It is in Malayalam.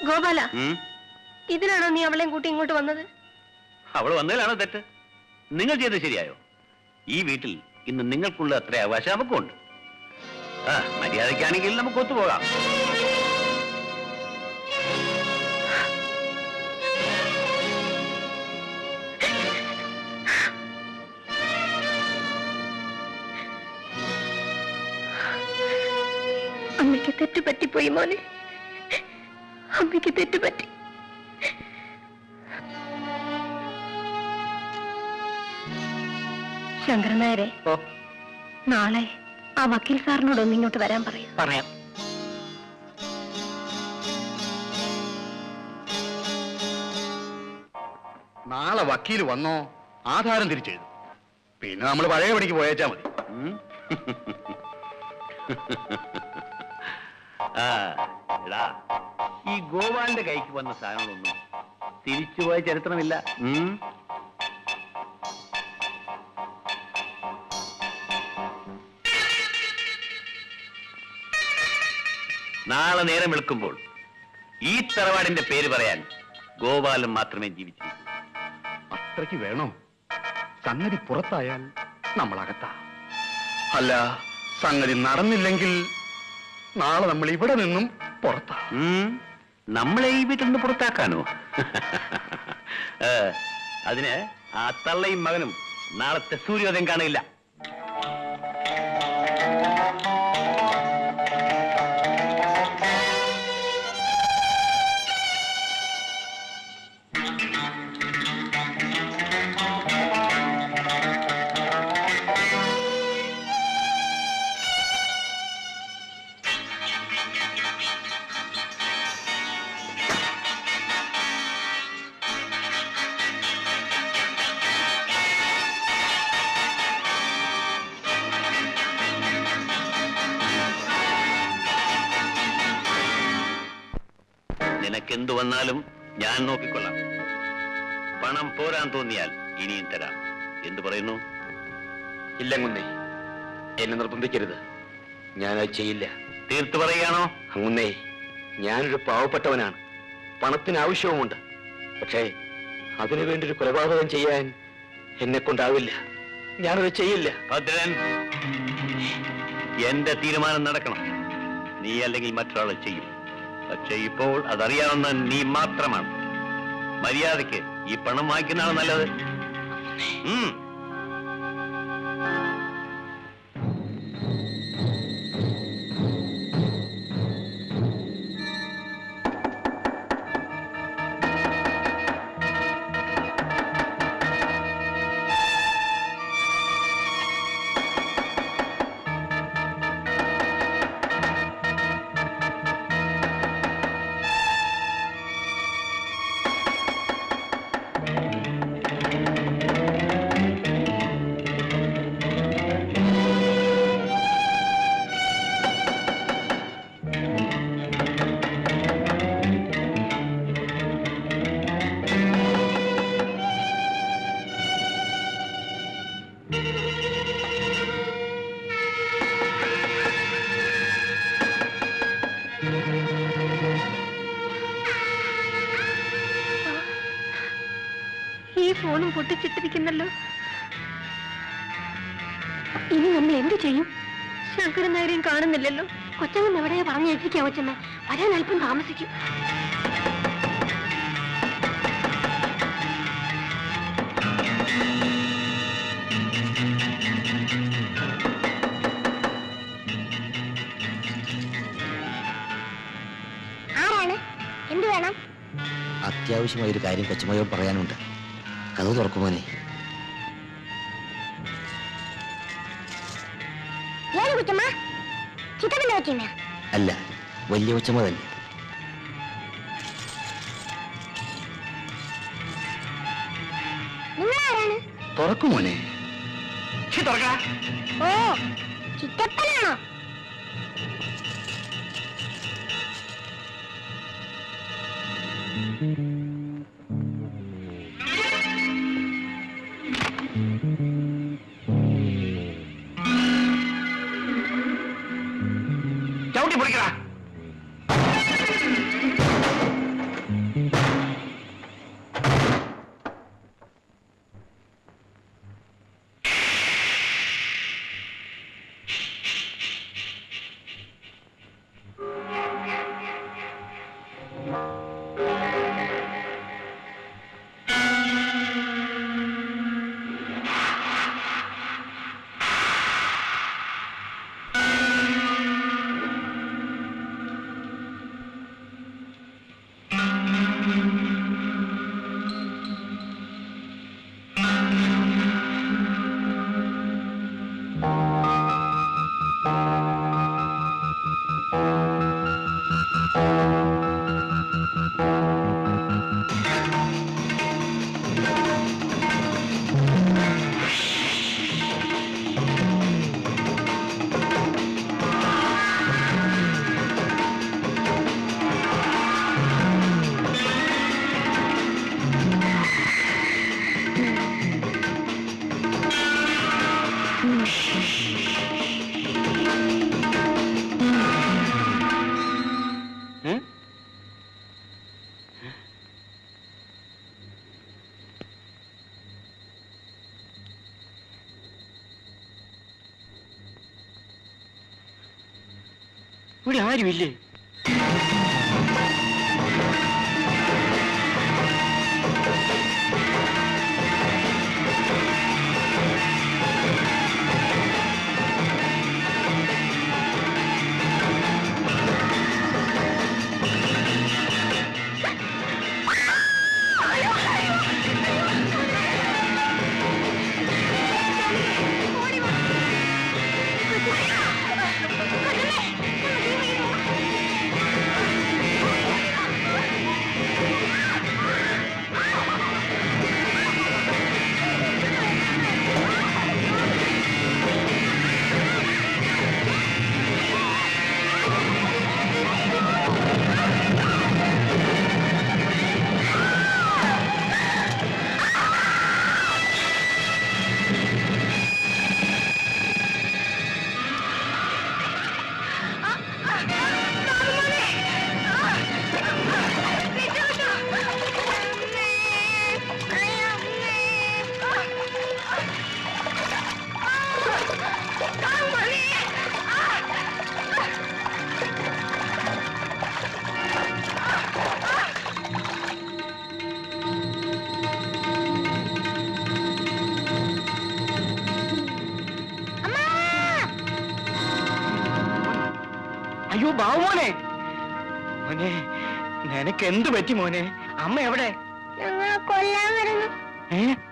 ഗോപാല ഉം? ഇതിനാണോ നീ അവളെയും കൂട്ടി ഇങ്ങോട്ട് വന്നത് അവൾ വന്നതിലാണോ തെറ്റ് നിങ്ങൾ ചെയ്തത് ശരിയായോ ഈ വീട്ടിൽ ഇന്ന് നിങ്ങൾക്കുള്ള അത്ര അവകാശം നമുക്കുണ്ട് ആ മര്യാദയ്ക്കാണെങ്കിൽ നമുക്ക് ഒത്തുപോകാം അമ്മയ്ക്ക് തെറ്റുപറ്റിപ്പോയി മോനെ അമ്മയ്ക്ക് തെറ്റുപറ്റി ശങ്കരൻ നായരെ ഓ നാളെ ആ വക്കീൽ സാറിനോട് ഒന്ന് ഇങ്ങോട്ട് വരാൻ പറയൂ പറയാം നാളെ വക്കീൽ വന്നോ ആധാരം തിരിച്ചെഴുതും പിന്നെ നമ്മൾ പഴയ പണിക്ക് പോയേച്ചാ മതി ഉം? ആ എടാ ഈ ഗോപാലിന്റെ കൈക്ക് വന്ന സാധനങ്ങളൊന്നും തിരിച്ചുപോയ ചരിത്രമില്ല ഉം? നാളെ നേരം വെളുക്കുമ്പോൾ ഈ തറവാടിന്റെ പേര് പറയാൻ ഗോപാലൻ മാത്രമേ ജീവിച്ചിരിക്കൂ അത്രയ്ക്ക് വേണോ സംഗതി പുറത്തായാൽ നമ്മളകത്താ അല്ല സംഗതി നടന്നില്ലെങ്കിൽ നാളെ നമ്മൾ ഇവിടെ നിന്നും പുറത്താ ഉം. നമ്മളെ ഈ വീട്ടിൽ നിന്ന് പുറത്താക്കാനോ ഏ, അതിന് ആ തള്ളയും മകനും നാളത്തെ സൂര്യോദയം കാണില്ല നിനക്കെന്തു വന്നാലും ഞാൻ നോക്കിക്കൊള്ളാം പണം പോരാൻ തോന്നിയാൽ ഇനിയും തരാം എന്തു പറയുന്നു ഇല്ല കുന്നേ എന്നെ നിർബന്ധിക്കരുത് ഞാനത് ചെയ്യില്ല തീർത്തു പറയുകയാണോ അങ്ങുന്നേ ഞാനൊരു പാവപ്പെട്ടവനാണ് പണത്തിന് ആവശ്യവുമുണ്ട് പക്ഷേ അതിനു വേണ്ടി ഒരു കൊലപാതകം ചെയ്യാൻ എന്നെ കൊണ്ടാവില്ല ഞാനത് ചെയ്യില്ല ഭദ്രൻ എന്റെ തീരുമാനം നടക്കണം നീ അല്ലെങ്കിൽ മറ്റൊരാൾ ചെയ്യും പക്ഷെ ഇപ്പോൾ അതറിയാവുന്ന നീ മാത്രമാണ് മര്യാദയ്ക്ക് ഈ പണം വാങ്ങിക്കുന്നതാണ് നല്ലത് ഉം. ഈ ഫോണും പൊട്ടിച്ചിട്ടിരിക്കുന്നല്ലോ ഇനി നമ്മൾ എന്ത് ചെയ്യും ശങ്കരൻ നായരെയും കാണുന്നില്ലല്ലോ കൊച്ചമ്മ എവിടെയാ പറഞ്ഞേറ്റിരിക്കാ കൊച്ചമ്മ വരാൻ അല്പം താമസിക്കും ആരാണ് എന്ത് വേണം അത്യാവശ്യമായ ഒരു കാര്യം കൊച്ചമ്മയോട് പറയാനുണ്ട് കഥ തുറക്കുമോനെ ഏത് കുറ്റമ്മ ചിത്രത്തിന്റെ പറ്റിയമ്മ അല്ല വലിയ കൊച്ചമ്മ തന്നെ നിങ്ങൾ ആരാണ് തുറക്കുമോനെ ഓ ചിറ്റപ്പനാണോ ചവിട്ടി പൊളിക്കടാ ഇവിടെ ആരുമില്ലേ അയ്യോ ബാബുമോനെ മോനെ നിനക്ക് എന്ത് പറ്റി മോനെ അമ്മ എവിടെ ഞങ്ങളെ കൊല്ലാൻ വരുന്നു ഏ